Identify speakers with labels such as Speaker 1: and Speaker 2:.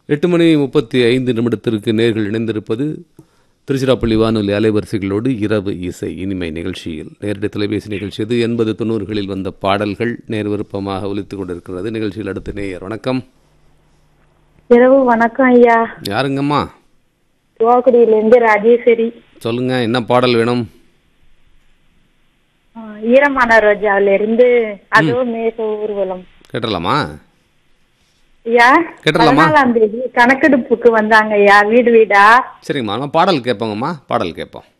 Speaker 1: எட்டு மணி முப்பத்தி ஐந்து நிமிடத்திற்கு நேர்கள் இணைந்திருப்பது திருச்சிராப்பள்ளி வானொலி அலைவரிசைகளோடு இரவு இசை இனிமை நிகழ்ச்சியில் நேரடி தொலைபேசி நிகழ்ச்சி இது எண்பது தொண்ணூறுகளில் வந்த பாடல்கள் நேர் விருப்பமாக ஒலித்துக் கொண்டிருக்கிறது நிகழ்ச்சியில் அடுத்த நேயர் வணக்கம்
Speaker 2: இரவு வணக்கம் ஐயா
Speaker 1: யாருங்கம்மா
Speaker 2: துவாக்குடியிலேருந்து ராஜேஸ்வரி
Speaker 1: சொல்லுங்க என்ன பாடல் வேணும்
Speaker 2: ஆ, ஈரமான ரோஜாவில இருந்து அதோ மேக ஊர்வலம்
Speaker 1: கேட்டலாமா
Speaker 2: ஐயா
Speaker 1: கேட்டுடலாமா?
Speaker 2: பதினாலாம் தேதி கணக்கெடுப்புக்கு வந்தாங்க ஐயா வீடு வீடா
Speaker 1: சரிங்கம்மா நான் பாடல் கேட்போங்கம்மா பாடல் கேட்போம்